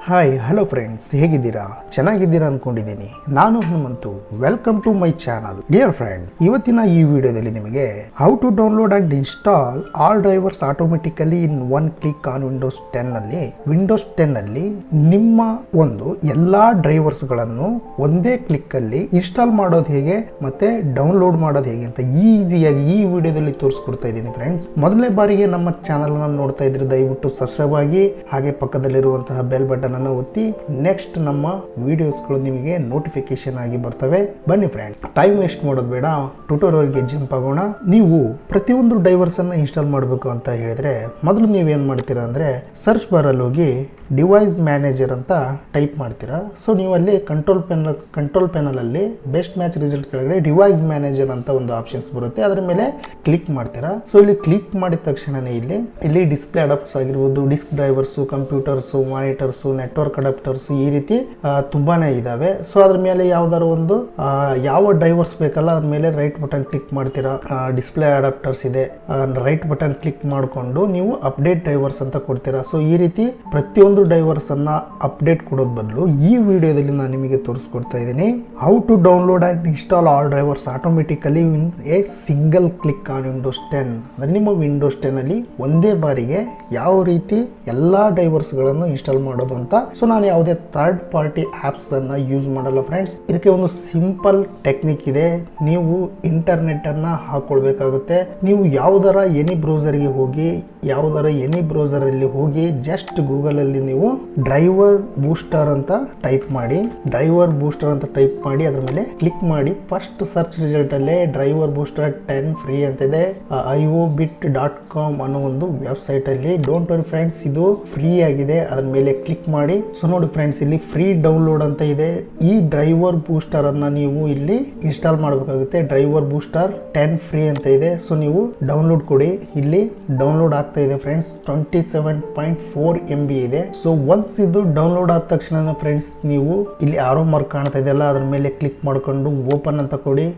hi hello friends ಹೇಗಿದ್ದೀರಾ ಚೆನ್ನಾಗಿದ್ದೀರಾ ಅನ್ಕೊಂಡಿದ್ದೀನಿ ನಾನು Hanumanthu welcome to my channel dear friend ಇವತ್ತಿನ ಈ ವಿಡಿಯೋದಲ್ಲಿ ನಿಮಗೆ how to download and install all drivers automatically in one click on Windows ten ಅಲ್ಲಿ ವಿಂಡೋಸ್ ಟೆನ್ ಅಲ್ಲಿ ನಿಮ್ಮ ಒಂದು ಎಲ್ಲಾ ಡ್ರೈವರ್ಸ್ ಗಳನ್ನು ಒಂದೇ ಕ್ಲಿಕ್ ಅಲ್ಲಿ ಇನ್ಸ್ಟಾಲ್ ಮಾಡೋದು ಹೇಗೆ ಮತ್ತೆ ಡೌನ್ಲೋಡ್ ಮಾಡೋದು ಹೇಗೆ ಅಂತ ಈಸಿಯಾಗಿ ಈ ವಿಡಿಯೋದಲ್ಲಿ ತೋರಿಸ್ಕೊಡ್ತಾ ಇದ್ದೀನಿ ಫ್ರೆಂಡ್ಸ್ ಮೊದಲನೇ ಬಾರಿಗೆ ನಮ್ಮ ಚಾನಲ್ ನೋಡ್ತಾ ಇದ್ರೆ ದಯವಿಟ್ಟು ಸಬ್ಸ್ಕ್ರೈಬ್ ಆಗಿ ಹಾಗೆ ಪಕ್ಕದಲ್ಲಿರುವಂತಹ ಬೆಲ್ ಬಟನ್ ಅನ್ನು ಒತ್ತಿ ನೆಕ್ಸ್ಟ್ ನಮ್ಮ ವಿಡಿಯೋಸ್ಗಳು ನಿಮಗೆ ನೋಟಿಫಿಕೇಶನ್ ಆಗಿ ಬರ್ತವೆ ಬನ್ನಿ ಫ್ರೆಂಡ್ ಟೈಮ್ ವೇಸ್ಟ್ ಮಾಡೋದು ಬೇಡ ಟ್ಯೂಟೋರಿಯಲ್ಗೆ ಜಂಪ್ ಆಗೋಣ ನೀವು ಪ್ರತಿಯೊಂದು ಡೈವರ್ಸ್ ಅನ್ನ ಇನ್ಸ್ಟಾಲ್ ಮಾಡಬೇಕು ಅಂತ ಹೇಳಿದ್ರೆ ಮೊದಲು ನೀವೇನ್ ಮಾಡ್ತೀರಾ ಅಂದ್ರೆ ಸರ್ಚ್ ಬಾರ್ ಅಲ್ಲಿ ಹೋಗಿ ಡಿವೈಸ್ ಮ್ಯಾನೇಜರ್ ಅಂತ ಟೈಪ್ ಮಾಡ್ತೀರಾ ಸೊ ನೀವು ಅಲ್ಲಿ ಕಂಟ್ರೋಲ್ ಪೆನ್ ಕಂಟ್ರೋಲ್ ಪೆನಲ್ ಅಲ್ಲಿ ಬೆಸ್ಟ್ ಮ್ಯಾಚ್ ರಿಸಲ್ಟ್ ಕೆಳಗಡೆ ಡಿವೈಸ್ ಮ್ಯಾನೇಜರ್ ಅಂತ ಒಂದು ಆಪ್ಷನ್ಸ್ ಬರುತ್ತೆ ಅದರ ಮೇಲೆ ಕ್ಲಿಕ್ ಮಾಡ್ತೀರಾ ಸೊ ಇಲ್ಲಿ ಕ್ಲಿಕ್ ಮಾಡಿದ ತಕ್ಷಣನೇ ಇಲ್ಲಿ ಇಲ್ಲಿ ಡಿಸ್ಪ್ಲೇ ಅಡಾಪ್ಟ್ಸ್ ಆಗಿರ್ಬೋದು disk drivers computers monitors network adapters ಈ ರೀತಿ ಆ, ತುಂಬಾನೇ ಇದಾವೆ ಸೊ ಅದ್ರ ಮೇಲೆ ಯಾವ್ದಾದ್ರು ಒಂದು ಆ, ಯಾವ ಡ್ರೈವರ್ಸ್ ಬೇಕಲ್ಲ ಅದ್ರ ಮೇಲೆ ರೈಟ್ ಬಟನ್ ಕ್ಲಿಕ್ ಮಾಡ್ತೀರಾ ಡಿಸ್ಪ್ಲೇ ಅಡಾಪ್ಟರ್ಸ್ ಇದೆ ರೈಟ್ ಬಟನ್ ಕ್ಲಿಕ್ ಮಾಡಿಕೊಂಡು ನೀವು ಅಪ್ಡೇಟ್ ಡೈವರ್ಸ್ ಅಂತ ಕೊಡ್ತೀರಾ ಸೊ ಈ ರೀತಿ ಪ್ರತಿಯೊಂದು ಡೈವರ್ಸ್ ಅನ್ನ ಅಪ್ಡೇಟ್ ಕೊಡೋದ್ ಬದಲು ಈ ವಿಡಿಯೋದಲ್ಲಿ ನಾನು ನಿಮಗೆ ತೋರಿಸ್ಕೊಡ್ತಾ ಇದ್ದೀನಿ how to download and install all drivers automatically in a single click on Windows ten ಅಂದ್ರೆ ನಿಮ್ಮ ವಿಂಡೋಸ್ ಟೆನ್ ಅಲ್ಲಿ ಒಂದೇ ಬಾರಿಗೆ ಯಾವ ರೀತಿ ಎಲ್ಲಾ ಡೈವರ್ಸ್ ಗಳನ್ನು ಇನ್ಸ್ಟಾಲ್ ಮಾಡೋದು ಅಂತ ಸೊ ನಾನು ಯಾವುದೇ ಥರ್ಡ್ ಪಾರ್ಟಿ ಆಪ್ಸ್ ಅನ್ನ ಯೂಸ್ ಮಾಡಲ್ಲ ಫ್ರೆಂಡ್ಸ್ ಇದಕ್ಕೆ ಒಂದು ಸಿಂಪಲ್ ಟೆಕ್ನಿಕ್ ಇದೆ ನೀವು ಇಂಟರ್ನೆಟ್ ಅನ್ನ ಹಾಕೊಳ್ಬೇಕಾಗುತ್ತೆ ನೀವು ಯಾವುದರ ಎನಿ ಬ್ರೌಸರ್ಗೆ ಹೋಗಿ ಯಾವುದರ ಎನಿ ಬ್ರೌಸರ್ ಅಲ್ಲಿ ಹೋಗಿ ಜಸ್ಟ್ ಗೂಗಲ್ ಅಲ್ಲಿ ನೀವು ಡ್ರೈವರ್ ಬೂಸ್ಟರ್ ಅಂತ ಟೈಪ್ ಮಾಡಿ ಡ್ರೈವರ್ ಬೂಸ್ಟರ್ ಅಂತ ಟೈಪ್ ಮಾಡಿ ಅದ್ರ ಮೇಲೆ ಕ್ಲಿಕ್ ಮಾಡಿ ಫಸ್ಟ್ ಸರ್ಚ್ ರಿಸಲ್ಟ್ ಅಲ್ಲೇ ಡ್ರೈವರ್ ಬೂಸ್ಟರ್ ಟೆನ್ ಫ್ರೀ ಅಂತಿದೆ I O bit dot com ಅನ್ನೋ ಒಂದು ವೆಬ್ಸೈಟ್ ಅಲ್ಲಿ ಡೋಂಟ್ ವರಿ ಫ್ರೆಂಡ್ಸ್ ಇದು ಫ್ರೀ ಆಗಿದೆ ಅದ್ರ ಮೇಲೆ ಕ್ಲಿಕ್ ಮಾಡಿ ಸೊ ನೋಡಿ ಫ್ರೆಂಡ್ಸ್ ಇಲ್ಲಿ ಫ್ರೀ ಡೌನ್ಲೋಡ್ ಅಂತ ಇದೆ ಈ ಡ್ರೈವರ್ ಬೂಸ್ಟರ್ ಅನ್ನ ನೀವು ಇಲ್ಲಿ ಇನ್ಸ್ಟಾಲ್ ಮಾಡಬೇಕಾಗುತ್ತೆ ಡ್ರೈವರ್ ಬೂಸ್ಟರ್ ಟೆನ್ ಫ್ರೀ ಅಂತ ಇದೆ ಸೊ ನೀವು ಡೌನ್ಲೋಡ್ ಕೊಡಿ ಇಲ್ಲಿ ಡೌನ್ಲೋಡ್ ಆಗ್ತಾ ಇದೆ friends twenty seven point four M B ಇದೆ ಸೊ ಒನ್ಸ್ ಇದು ಡೌನ್ಲೋಡ್ ಆದ ತಕ್ಷಣ ಫ್ರೆಂಡ್ಸ್ ನೀವು ಇಲ್ಲಿ ಆರೋ ಮಾರ್ಕ್ ಕಾಣ್ತಾ ಇದೆಯಲ್ಲ ಅದ್ರ ಮೇಲೆ ಕ್ಲಿಕ್ ಮಾಡಿಕೊಂಡು ಓಪನ್ ಅಂತ ಕೊಡಿ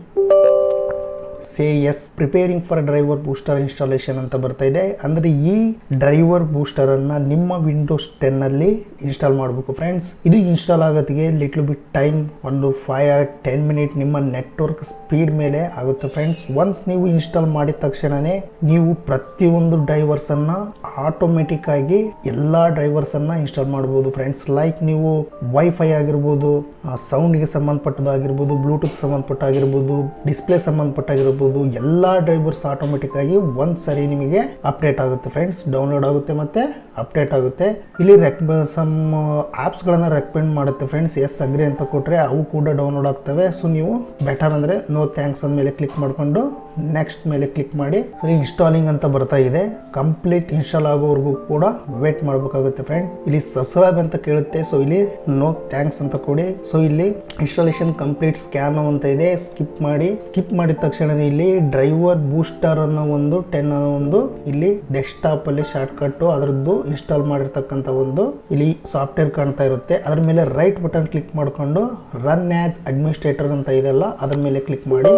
say yes preparing for driver booster installation ಅಂತ ಬರ್ತಾ ಇದೆ ಅಂದ್ರೆ ಈ ಡ್ರೈವರ್ ಬೂಸ್ಟರ್ ಅನ್ನ ನಿಮ್ಮ ವಿಂಡೋಸ್ ಟೆನ್ ಅಲ್ಲಿ ಇನ್ಸ್ಟಾಲ್ ಮಾಡಬೇಕು ಫ್ರೆಂಡ್ಸ್ ಇದು ಇನ್ಸ್ಟಾಲ್ ಆಗೋತ್ತಿಗೆ ಲಿಟ್ಲ್ ಬಿಟ್ ಟೈಮ್ ಒಂದು ಫೈವ್ ಆರ್ ಟೆನ್ ಮಿನಿಟ್ ನಿಮ್ಮ ನೆಟ್ವರ್ಕ್ ಸ್ಪೀಡ್ ಮೇಲೆ ಆಗುತ್ತೆ ಫ್ರೆಂಡ್ಸ್ ಒನ್ಸ್ ನೀವು ಇನ್ಸ್ಟಾಲ್ ಮಾಡಿದ ತಕ್ಷಣನೇ ನೀವು ಪ್ರತಿಯೊಂದು ಡ್ರೈವರ್ಸ್ ಅನ್ನ ಆಟೋಮೆಟಿಕ್ ಆಗಿ ಎಲ್ಲಾ ಡ್ರೈವರ್ಸ್ ಅನ್ನ ಇನ್ಸ್ಟಾಲ್ ಮಾಡಬಹುದು ಫ್ರೆಂಡ್ಸ್ ಲೈಕ್ ನೀವು ವೈಫೈ ಆಗಿರ್ಬೋದು ಸೌಂಡ್ಗೆ ಸಂಬಂಧಪಟ್ಟದಾಗಿರ್ಬೋದು ಬ್ಲೂಟೂತ್ ಸಂಬಂಧಪಟ್ಟಾಗಿರ್ಬೋದು ಡಿಸ್ಪ್ಲೇ ಸಂಬಂಧಪಟ್ಟಾಗಿರ್ಬೋದು ಎಲ್ಲ ಡ್ರೈವರ್ಸ್ ಆಟೋಮೆಟಿಕ್ ಆಗಿ ಒಂದ್ ಸರಿ ನಿಮಗೆ ಅಪ್ಡೇಟ್ ಆಗುತ್ತೆ ಫ್ರೆಂಡ್ಸ್ ಡೌನ್ಲೋಡ್ ಆಗುತ್ತೆ ಮತ್ತೆ ಅಪ್ಡೇಟ್ ಆಗುತ್ತೆ ಇಲ್ಲಿ ರೆಕ್ ಸಮ್ ಆ್ಯಪ್ಸ್ಗಳನ್ನು ರೆಕಮೆಂಡ್ ಮಾಡುತ್ತೆ ಫ್ರೆಂಡ್ಸ್ ಎಸ್ ಅಗ್ರಿ ಅಂತ ಕೊಟ್ಟರೆ ಅವು ಕೂಡ ಡೌನ್ಲೋಡ್ ಆಗ್ತವೆ ಸೊ ನೀವು ಬೆಟರ್ ಅಂದರೆ ನೋ ಥ್ಯಾಂಕ್ಸ್ ಅಂದಮೇಲೆ ಕ್ಲಿಕ್ ಮಾಡಿಕೊಂಡು ನೆಕ್ಸ್ಟ್ ಮೇಲೆ ಕ್ಲಿಕ್ ಮಾಡಿ ಇಲ್ಲಿ ಇನ್ಸ್ಟಾಲಿಂಗ್ ಅಂತ ಬರ್ತಾ ಇದೆ ಕಂಪ್ಲೀಟ್ ಇನ್ಸ್ಟಾಲ್ ಆಗೋವರೆಗೂ ಕೂಡ ವೇಟ್ ಮಾಡಬೇಕಾಗುತ್ತೆ ಫ್ರೆಂಡ್ ಇಲ್ಲಿ ಸಬ್ಸ್ಕ್ರೈಬ್ ಅಂತ ಕೇಳುತ್ತೆ ಸೊ ಇಲ್ಲಿ ನೋ ಥ್ಯಾಂಕ್ಸ್ ಅಂತ ಕೊಡಿ ಸೊ ಇಲ್ಲಿ ಇನ್ಸ್ಟಾಲೇಷನ್ ಕಂಪ್ಲೀಟ್ ಸ್ಕ್ಯಾನ್ ಅಂತ ಇದೆ ಸ್ಕಿಪ್ ಮಾಡಿ ಸ್ಕಿಪ್ ಮಾಡಿದ ತಕ್ಷಣ ಇಲ್ಲಿ ಡ್ರೈವರ್ ಬೂಸ್ಟರ್ ಅನ್ನೋ ಒಂದು ಟೆನ್ ಅನ್ನೋ ಒಂದು ಇಲ್ಲಿ ಡೆಸ್ಕ್ಟಾಪ್ ಅಲ್ಲಿ ಶಾರ್ಟ್ ಕಟ್ ಅದರದ್ದು ಇನ್ಸ್ಟಾಲ್ ಮಾಡಿರ್ತಕ್ಕಂಥ ಒಂದು ಇಲ್ಲಿ ಸಾಫ್ಟ್ವೇರ್ ಕಾಣ್ತಾ ಇರುತ್ತೆ ಅದ್ರ ಮೇಲೆ ರೈಟ್ ಬಟನ್ ಕ್ಲಿಕ್ ಮಾಡಿಕೊಂಡು ರನ್ ಆಸ್ ಅಡ್ಮಿನಿಸ್ಟ್ರೇಟರ್ ಅಂತ ಇದೆಲ್ಲ ಅದ್ರ ಮೇಲೆ ಕ್ಲಿಕ್ ಮಾಡಿ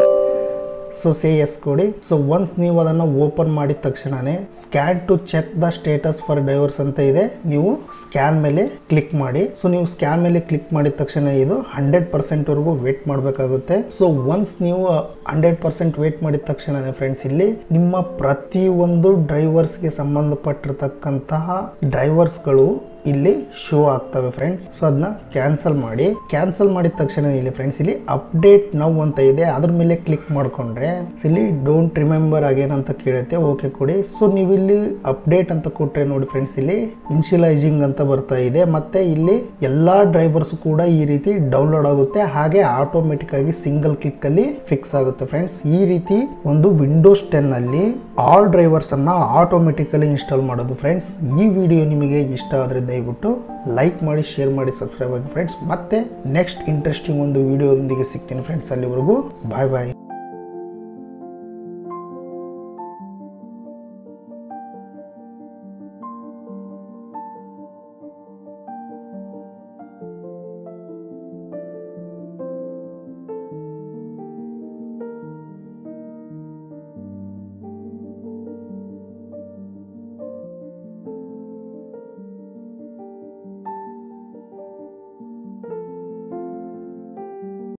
ಸೊ ಸೇ ಎಸ್ ಕೊಡಿ ಸೊ ಒನ್ಸ್ ನೀವು ಅದನ್ನು ಓಪನ್ ಮಾಡಿದ ತಕ್ಷಣನೇ scan to check the status for drivers ಅಂತ ಇದೆ ನೀವು ಸ್ಕ್ಯಾನ್ ಮೇಲೆ ಕ್ಲಿಕ್ ಮಾಡಿ ಸೊ ನೀವು ಸ್ಕ್ಯಾನ್ ಮೇಲೆ ಕ್ಲಿಕ್ ಮಾಡಿದ ತಕ್ಷಣ ಇದು ಹಂಡ್ರೆಡ್ ಪರ್ಸೆಂಟ್ ವರೆಗೂ ವೇಟ್ ಮಾಡಬೇಕಾಗುತ್ತೆ ಸೊ ಒನ್ಸ್ ನೀವು ಹಂಡ್ರೆಡ್ ಪರ್ಸೆಂಟ್ ವೇಟ್ ಮಾಡಿದ ತಕ್ಷಣನೇ ಫ್ರೆಂಡ್ಸ್ ಇಲ್ಲಿ ನಿಮ್ಮ ಪ್ರತಿಯೊಂದು ಡ್ರೈವರ್ಸ್ಗೆ ಸಂಬಂಧಪಟ್ಟಿರ್ತಕ್ಕಂತಹ ಡ್ರೈವರ್ಸ್ಗಳು ಇಲ್ಲಿ ಶೋ ಆಗ್ತವೆ ಫ್ರೆಂಡ್ಸ್ ಸೊ ಅದನ್ನ ಕ್ಯಾನ್ಸಲ್ ಮಾಡಿ ಕ್ಯಾನ್ಸಲ್ ಮಾಡಿದ ತಕ್ಷಣ ಇಲ್ಲಿ ಫ್ರೆಂಡ್ಸ್ ಇಲ್ಲಿ ಅಪ್ಡೇಟ್ ನೌ ಅಂತ ಇದೆ ಅದ್ರ ಮೇಲೆ ಕ್ಲಿಕ್ ಮಾಡ್ಕೊಂಡ್ರೆ ಇಲ್ಲಿ ಡೋಂಟ್ ರಿಮೆಂಬರ್ ಅಗೇನ್ ಅಂತ ಕೇಳುತ್ತೆ ಓಕೆ ಕೊಡಿ ಸೊ ನೀವು ಇಲ್ಲಿ ಅಪ್ಡೇಟ್ ಅಂತ ಕೊಟ್ರೆ ನೋಡಿ ಫ್ರೆಂಡ್ಸ್ ಇಲ್ಲಿ ಇನ್ಶಿಯಲೈಸಿಂಗ್ ಅಂತ ಬರ್ತಾ ಇದೆ ಮತ್ತೆ ಇಲ್ಲಿ ಎಲ್ಲಾ ಡ್ರೈವರ್ಸ್ ಕೂಡ ಈ ರೀತಿ ಡೌನ್ಲೋಡ್ ಆಗುತ್ತೆ ಹಾಗೆ ಆಟೋಮೆಟಿಕ್ ಆಗಿ ಸಿಂಗಲ್ ಕ್ಲಿಕ್ ಅಲ್ಲಿ ಫಿಕ್ಸ್ ಆಗುತ್ತೆ ಫ್ರೆಂಡ್ಸ್ ಈ ರೀತಿ ಒಂದು ವಿಂಡೋಸ್ ಟೆನ್ ಅಲ್ಲಿ ಆಲ್ ಡ್ರೈವರ್ಸ್ ಅನ್ನ ಆಟೋಮೆಟಿಕಲಿ ಇನ್ಸ್ಟಾಲ್ ಮಾಡೋದು ಫ್ರೆಂಡ್ಸ್ ಈ ವಿಡಿಯೋ ನಿಮಗೆ ಇಷ್ಟ ಆದ್ರೆ ದಯವಿಟ್ಟು ಲೈಕ್ ಮಾಡಿ ಶೇರ್ ಮಾಡಿ ಸಬ್ಸ್ಕ್ರೈಬ್ ಆಗಿ ಫ್ರೆಂಡ್ಸ್ ಮತ್ತೆ ನೆಕ್ಸ್ಟ್ ಇಂಟ್ರೆಸ್ಟಿಂಗ್ ಒಂದು ವಿಡಿಯೋದೊಂದಿಗೆ ಸಿಗ್ತೀನಿ ಫ್ರೆಂಡ್ಸ್ ಅಲ್ಲಿವರೆಗೂ ಬಾಯ್ ಬಾಯ್